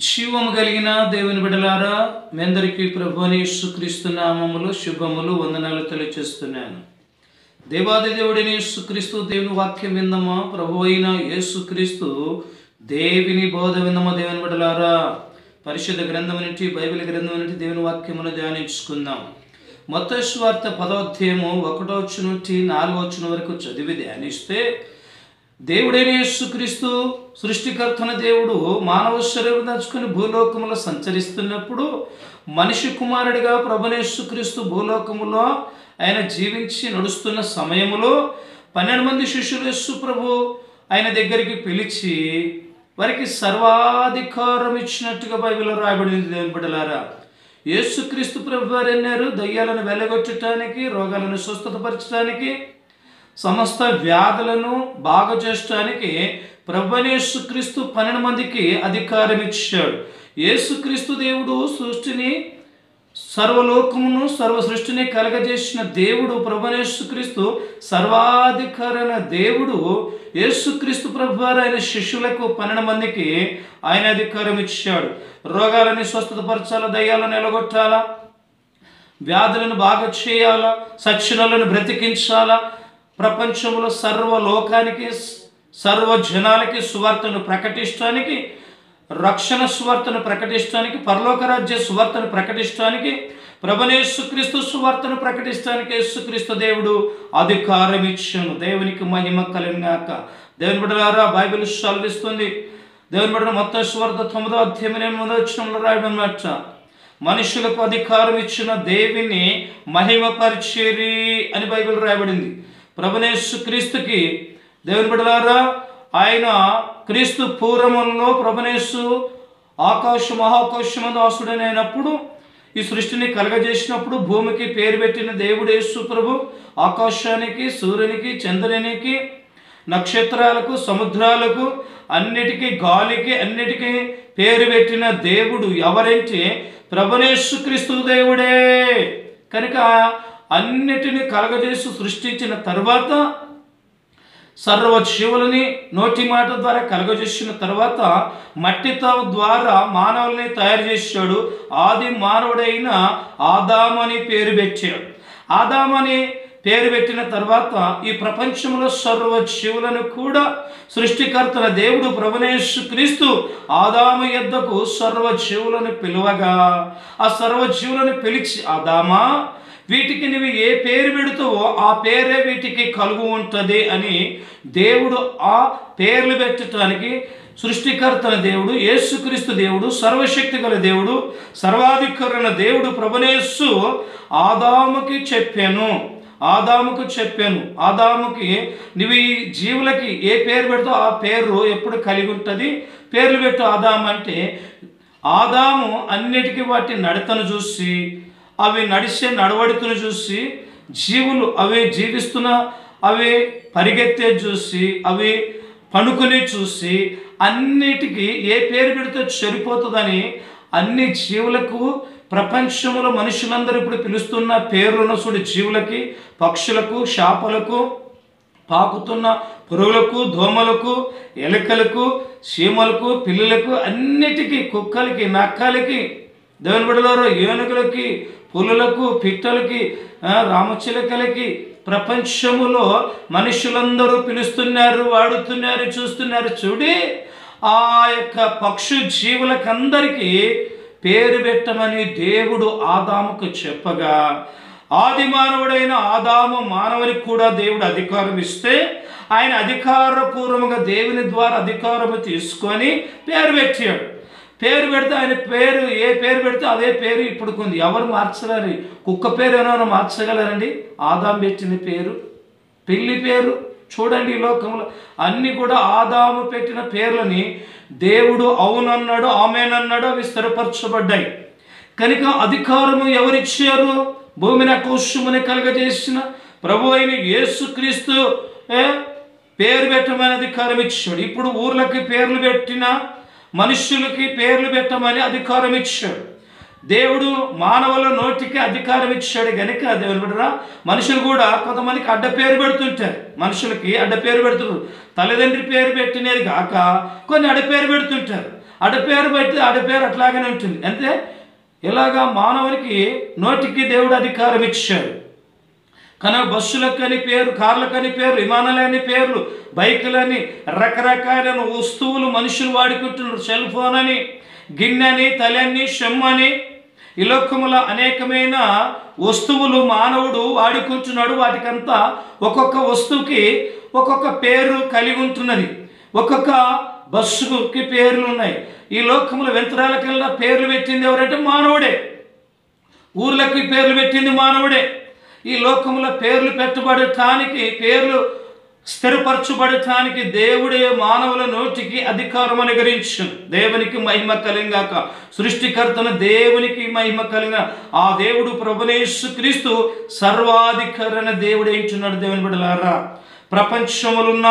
జీవము కలిగిన దేవుని బిడలారా మీ అందరికీ ప్రభుని యేసుక్రీస్తు నామములు శుభములు వందనాలు తెలియచేస్తున్నాను దేవాది దేవుడిని యేసుక్రీస్తు దేవుని వాక్యం విందమా ప్రభు అయిన యేసుక్రీస్తు దేవిని బోధ విందమా దేవుని బిడలారా పరిశుద్ధ గ్రంథం నుండి బైబిల్ గ్రంథం నుండి దేవుని వాక్యమును ధ్యానించుకుందాం మొత్తం స్వార్థ పదోధ్యాయము ఒకటో వచ్చిన నుండి నాలుగో వచ్చిన వరకు చదివి ధ్యానిస్తే దేవుడైన యేసుక్రీస్తు సృష్టికర్తన దేవుడు మానవ శరీరం దాచుకుని భూలోకములో సంచరిస్తున్నప్పుడు మనిషి కుమారుడిగా ప్రభునేసుక్రీస్తు భూలోకములో ఆయన జీవించి నడుస్తున్న సమయములో పన్నెండు మంది శిష్యులు యేసు ప్రభు ఆయన దగ్గరికి పిలిచి వారికి సర్వాధికారం ఇచ్చినట్టుగా బైబిల్లో రాయబడింది దేవుని బిడ్డలారా యేసుక్రీస్తు ప్రభు వారు అన్నారు దయ్యాలను వెలగొట్టడానికి రోగాలను స్వస్థతపరచడానికి సమస్త వ్యాధులను బాగు చేయడానికి ప్రభునేసుక్రీస్తు పన్నెండు మందికి అధికారం ఇచ్చాడు యేసుక్రీస్తు దేవుడు సృష్టిని సర్వలోకమును సర్వ సృష్టిని కలగజేసిన దేవుడు ప్రభునేసుక్రీస్తు సర్వాధికారైన దేవుడు యేసుక్రీస్తు ప్రభు ఆయన శిష్యులకు పన్నెండు మందికి ఆయన అధికారం ఇచ్చాడు రోగాలని స్వస్థతపరచాలా దయ్యాలను ఎలగొట్టాలా వ్యాధులను బాగా చేయాలా సచ్చినలను బ్రతికించాలా ప్రపంచంలో సర్వలోకానికి సర్వ జనాలకి సువార్తను ప్రకటించడానికి రక్షణ సువార్తను ప్రకటించడానికి పరలోక రాజ్య సువార్తను ప్రకటించడానికి ప్రభనేసుక్రీస్తు సువార్తను ప్రకటించడానికి యేసుక్రీస్తు దేవుడు అధికారం ఇచ్చాను దేవునికి మహిమ కలిగినాక దేవుని బిడ్డలారా బైబిల్ సెలవిస్తుంది దేవుని బిడ్డ మొత్తం సువార్త తొమ్మిదో అధ్యాయం ఎనిమిదో వచ్చినంలో రాయడం అట్ట మనుషులకు అధికారం ఇచ్చిన దేవిని మహిమపరిచేరి అని బైబిల్ రాయబడింది ప్రభునేసు క్రీస్తుకి దేవుని బిడ్డలారా ఆయన క్రీస్తు పూర్వములో ప్రభునేసు ఆకాశ మహాకాశమ దాసుడనైనప్పుడు ఈ సృష్టిని కలగజేసినప్పుడు భూమికి పేరు పెట్టిన దేవుడు యేసు ప్రభు ఆకాశానికి సూర్యునికి చంద్రునికి నక్షత్రాలకు సముద్రాలకు అన్నిటికీ గాలికి అన్నిటికీ పేరు పెట్టిన దేవుడు ఎవరంటే ప్రభునేసు క్రీస్తు దేవుడే కనుక అన్నిటిని కలగజేసి సృష్టించిన తర్వాత సర్వ జీవులని నోటి మాట ద్వారా కలగజేసిన తర్వాత మట్టితో ద్వారా మానవుల్ని తయారు చేశాడు ఆది మానవుడైన ఆదామని పేరు పెట్టాడు ఆదామని పేరు పెట్టిన తర్వాత ఈ ప్రపంచంలో సర్వ జీవులను కూడా సృష్టికర్తల దేవుడు ప్రభునేశు క్రీస్తు ఆదాము యొద్దకు సర్వ జీవులను పిలువగా ఆ సర్వ జీవులను పిలిచి ఆదామా వీటికి నువ్వు ఏ పేరు పెడుతావో ఆ పేరే వీటికి కలుగు ఉంటుంది అని దేవుడు ఆ పేర్లు పెట్టడానికి సృష్టికర్తన దేవుడు యేసుక్రీస్తు దేవుడు సర్వశక్తి గల దేవుడు సర్వాధికారైన దేవుడు ప్రభునేస్సు ఆదాముకి చెప్పాను ఆదాముకు చెప్పాను ఆదాముకి నువ్వు ఈ జీవులకి ఏ పేరు పెడతావు ఆ పేరు ఎప్పుడు కలిగి ఉంటుంది పేర్లు పెట్టు ఆదాము అంటే ఆదాము అన్నిటికీ వాటి నడతను చూసి అవి నడిచే నడవడికను చూసి జీవులు అవి జీవిస్తున్న అవి పరిగెత్తే చూసి అవి పనుకుని చూసి అన్నిటికీ ఏ పేరు పెడితే సరిపోతుందని అన్ని జీవులకు ప్రపంచంలో మనుషులందరూ ఇప్పుడు పిలుస్తున్న పేర్లున్న చూడు జీవులకి పక్షులకు చేపలకు పాకుతున్న పురుగులకు దోమలకు ఎలుకలకు చీమలకు పిల్లులకు అన్నిటికీ కుక్కలకి నక్కలకి దేవుని బిడ్డలారు ఏనుగులకి పులులకు పిట్టలకి రామచిలకలకి ప్రపంచములో మనుషులందరూ పిలుస్తున్నారు వాడుతున్నారు చూస్తున్నారు చూడి ఆ యొక్క పక్షు జీవులకందరికీ పేరు పెట్టమని దేవుడు ఆదాముకు చెప్పగా ఆది మానవుడైన ఆదాము మానవునికి కూడా దేవుడు అధికారం ఇస్తే ఆయన అధికారపూర్వకంగా దేవుని ద్వారా అధికారము తీసుకొని పేరు పెట్టాడు పేరు పెడితే ఆయన పేరు ఏ పేరు పెడితే అదే పేరు ఇప్పుడు కొంది ఎవరు మార్చలేరు కుక్క పేరు ఏమైనా మార్చగలరండి ఆదాం పెట్టిన పేరు పెళ్లి పేరు చూడండి ఈ లోకంలో అన్నీ కూడా ఆదాము పెట్టిన పేర్లని దేవుడు అవునన్నాడు ఆమెనన్నాడు అవి స్థిరపరచబడ్డాయి కనుక అధికారము ఎవరిచ్చారు భూమిని కోశముని కలగజేసిన ప్రభు అయిన యేసుక్రీస్తు పేరు పెట్టమని అధికారం ఇచ్చాడు ఇప్పుడు ఊర్లకి పేర్లు పెట్టిన మనుష్యులకి పేర్లు పెట్టమని అధికారం ఇచ్చాడు దేవుడు మానవుల నోటికి అధికారం ఇచ్చాడు గనుక దేవుని బిడ్డరా మనుషులు కూడా కొంతమందికి అడ్డ పేరు పెడుతుంటారు మనుషులకి అడ్డ పేరు పెడుతున్నారు తల్లిదండ్రి పేరు పెట్టినది కాక కొన్ని అడ్డ పేరు పెడుతుంటారు ఆడ పేరు పెడితే ఆడ పేరు అట్లాగనే ఉంటుంది అంతే ఇలాగా మానవునికి నోటికి దేవుడు అధికారం ఇచ్చాడు కనుక బస్సులకని పేరు కార్లకని పేరు విమానాలని పేర్లు బైకులని రకరకాలైన వస్తువులు మనుషులు వాడుకుంటున్నారు సెల్ ఫోన్ అని గిన్నెని తలని షమ్మని ఈ లోకముల అనేకమైన వస్తువులు మానవుడు వాడుకుంటున్నాడు వాటికంతా ఒక్కొక్క వస్తువుకి ఒక్కొక్క పేరు కలిగి ఉంటున్నది ఒక్కొక్క బస్సుకి పేర్లు ఉన్నాయి ఈ లోకముల యంత్రాలకల్లా పేర్లు పెట్టింది ఎవరంటే మానవుడే ఊర్లకి పేర్లు పెట్టింది మానవుడే ఈ లోకంలో పేర్లు పెట్టబడటానికి పేర్లు స్థిరపరచబడటానికి దేవుడే మానవుల నోటికి అధికారం అనుగరించు దేవునికి మహిమ కలిగాక సృష్టికర్తన దేవునికి మహిమ కలిగిన ఆ దేవుడు ప్రభునేశు క్రీస్తు సర్వాధికారణ దేవుడు ఏంటున్నాడు దేవుని బిడ్డలారా ప్రపంచములున్న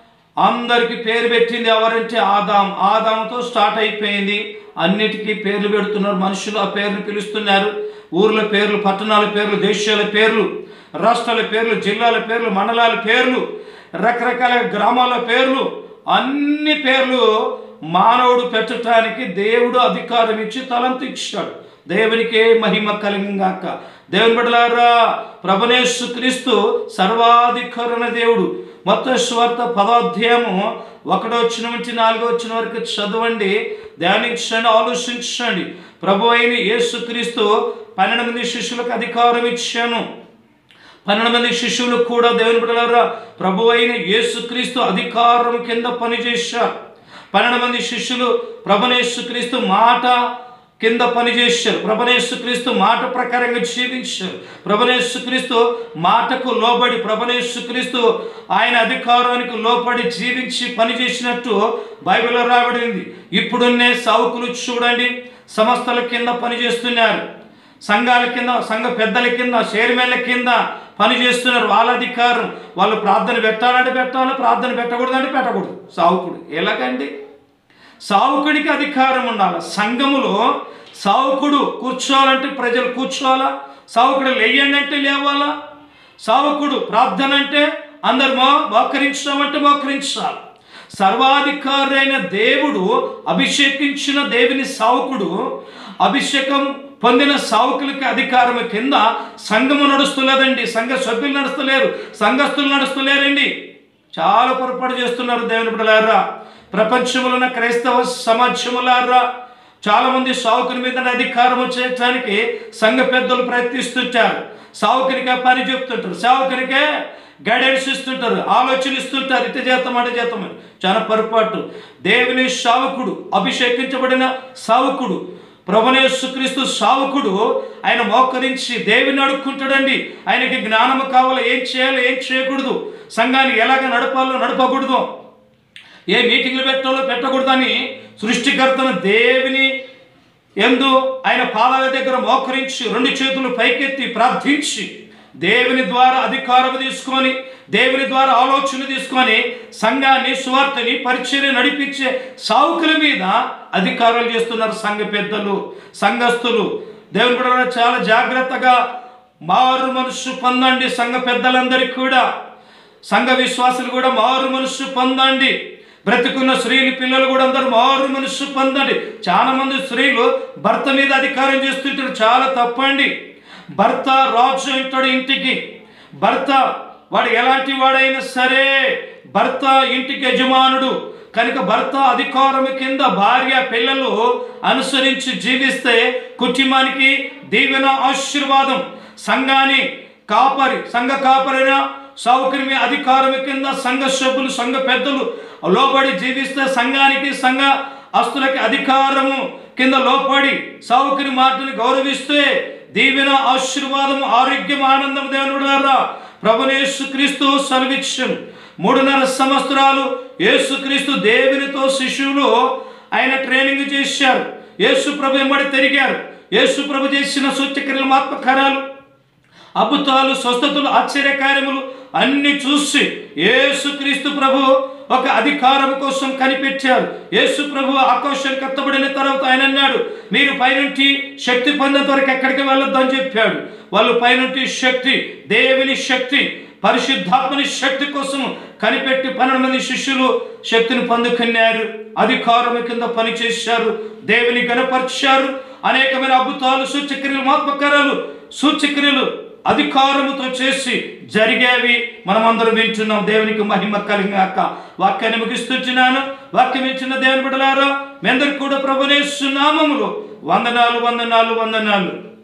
అందరికి పేరు పెట్టింది ఎవరంటే ఆదాం ఆదాంతో స్టార్ట్ అయిపోయింది అన్నిటికీ పేర్లు పెడుతున్నారు మనుషులు ఆ పేర్లు పిలుస్తున్నారు ఊర్ల పేర్లు పట్టణాల పేర్లు దేశాల పేర్లు రాష్ట్రాల పేర్లు జిల్లాల పేర్లు మండలాల పేర్లు రకరకాల గ్రామాల పేర్లు అన్ని పేర్లు మానవుడు పెట్టడానికి దేవుడు అధికారం ఇచ్చి తలంతు ఇచ్చాడు దేవునికే మహిమ కలిగాక దేవుని బిడ్డలారా ప్రభనేశు క్రీస్తు సర్వాధికారణ దేవుడు మొత్తం స్వార్థ పదాధ్యాయము ఒకటో వచ్చిన నుంచి నాలుగో వచ్చిన వరకు చదవండి ధ్యానించండి ఆలోచించండి ప్రభు అయిన యేసుక్రీస్తు పన్నెండు మంది శిష్యులకు అధికారం ఇచ్చాను పన్నెండు మంది శిష్యులు కూడా దేవుని బిడ్డలారా ప్రభు అయిన యేసుక్రీస్తు అధికారం కింద పనిచేశారు పన్నెండు మంది శిష్యులు ప్రభునేసుక్రీస్తు మాట కింద పనిచేశారు ప్రభునేసుక్రీస్తు మాట ప్రకారంగా జీవించారు ప్రభునేసుక్రీస్తు మాటకు లోబడి ప్రభునేసుక్రీస్తు ఆయన అధికారానికి లోబడి జీవించి పనిచేసినట్టు బైబిల్లో రాబడింది ఇప్పుడున్నే సావుకులు చూడండి సంస్థల కింద పనిచేస్తున్నారు సంఘాల కింద సంఘ పెద్దల కింద చైర్మన్ల కింద పనిచేస్తున్నారు వాళ్ళ అధికారం వాళ్ళు ప్రార్థన పెట్టాలంటే పెట్టాలి ప్రార్థన పెట్టకూడదంటే పెట్టకూడదు సావుకుడు ఎలాగండి సావుకుడికి అధికారం ఉండాలి సంఘములో సావుకుడు కూర్చోవాలంటే ప్రజలు కూర్చోవాలా సావుకుడు లేయండి అంటే లేవాలా సావుకుడు ప్రార్థన అంటే అందరు మో మోకరించామంటే మోకరించాలి సర్వాధికారైన దేవుడు అభిషేకించిన దేవుని సావుకుడు అభిషేకం పొందిన సావుకులకి అధికారం కింద సంఘము నడుస్తులేదండి సంఘ సభ్యులు నడుస్తలేరు సంఘస్థులు నడుస్తలేరండి చాలా పొరపాటు చేస్తున్నారు దేవుని బిడ్డలారా ప్రపంచంలో ఉన్న క్రైస్తవ సమాజములారా చాలా మంది సావుకుని మీద అధికారం చేయడానికి సంఘ పెద్దలు ప్రయత్నిస్తుంటారు సావుకునికే పని చెప్తుంటారు సావుకునికే గైడెన్స్ ఇస్తుంటారు ఆలోచన ఇస్తుంటారు ఇటు చేద్దాం అంటే చేద్దామని చాలా పొరపాటు దేవుని సావుకుడు అభిషేకించబడిన సావుకుడు ప్రభునేసుక్రీస్తు సావుకుడు ఆయన మోకరించి దేవుని అడుక్కుంటాడండి ఆయనకి జ్ఞానము కావాలో ఏం చేయాలో ఏం చేయకూడదు సంఘాన్ని ఎలాగ నడపాలో నడపకూడదు ఏ మీటింగ్లు పెట్టాలో పెట్టకూడదని సృష్టికర్తను దేవుని ఎందు ఆయన పాదాల దగ్గర మోకరించి రెండు చేతులు పైకెత్తి ప్రార్థించి దేవుని ద్వారా అధికారం తీసుకొని దేవుని ద్వారా ఆలోచన తీసుకొని సంఘాన్ని సువార్తని పరిచయం నడిపించే సావుకుల మీద అధికారాలు చేస్తున్నారు సంఘ పెద్దలు సంఘస్థులు దేవుని కూడా చాలా జాగ్రత్తగా మారు మనసు పొందండి సంఘ పెద్దలందరికీ కూడా సంఘ విశ్వాసులు కూడా మారు మనసు పొందండి బ్రతుకున్న స్త్రీలు పిల్లలు కూడా అందరూ మారు మనసు పొందండి చాలా మంది స్త్రీలు భర్త మీద అధికారం చేస్తుంటారు చాలా తప్పండి భర్త రాజు అంటాడు ఇంటికి భర్త వాడు ఎలాంటి వాడైనా సరే భర్త ఇంటికి యజమానుడు కనుక భర్త అధికారం కింద భార్య పిల్లలు అనుసరించి జీవిస్తే కుటుంబానికి దీవెన ఆశీర్వాదం సంఘాన్ని కాపరి సంఘ కాపరైన సౌకర్య అధికారం కింద సంఘ సభ్యులు సంఘ పెద్దలు లోబడి జీవిస్తే సంఘానికి సంఘ అస్తులకి అధికారము కింద లోపడి సౌకర్య మాటని గౌరవిస్తే దీవెన ఆశీర్వాదం ఆరోగ్యం ఆనందం దేవుని ప్రభునేసు క్రీస్తు సర్విక్షన్ మూడున్నర సంవత్సరాలు యేసుక్రీస్తు దేవునితో శిష్యులు ఆయన ట్రైనింగ్ చేశారు యేసు ప్రభు ఎంబడి తిరిగారు యేసు ప్రభు చేసిన సూచక్రియలు ఆత్మకరాలు అద్భుతాలు స్వస్థతలు ఆశ్చర్యకార్యములు అన్ని చూసి యేసుక్రీస్తు ప్రభు ఒక అధికారం కోసం కనిపెట్టారు యేసు ప్రభు ఆకాశం కత్తబడిన తర్వాత ఆయన అన్నాడు మీరు పైనుంటి శక్తి పొందేంత వరకు ఎక్కడికి వెళ్ళొద్దు అని చెప్పాడు వాళ్ళు పైనుంటి శక్తి దేవుని శక్తి పరిశుద్ధాత్మని శక్తి కోసం కనిపెట్టి పన్నెండు మంది శిష్యులు శక్తిని పొందుకున్నారు అధికారం కింద పనిచేశారు దేవుని గనపరిచారు అనేకమైన అద్భుతాలు సూచక్రియలు మహాత్మకారాలు సూచక్రియలు అధికారముతో చేసి జరిగేవి మనమందరం వింటున్నాం దేవునికి మహిమ కలిగాక వాక్యాన్ని ముగిస్తున్నాను వాక్యం ఇచ్చిన దేవుని బిడలారా మీ అందరికి కూడా ప్రభునేస్తున్నామములు వందనాలు వందనాలు వందనాలు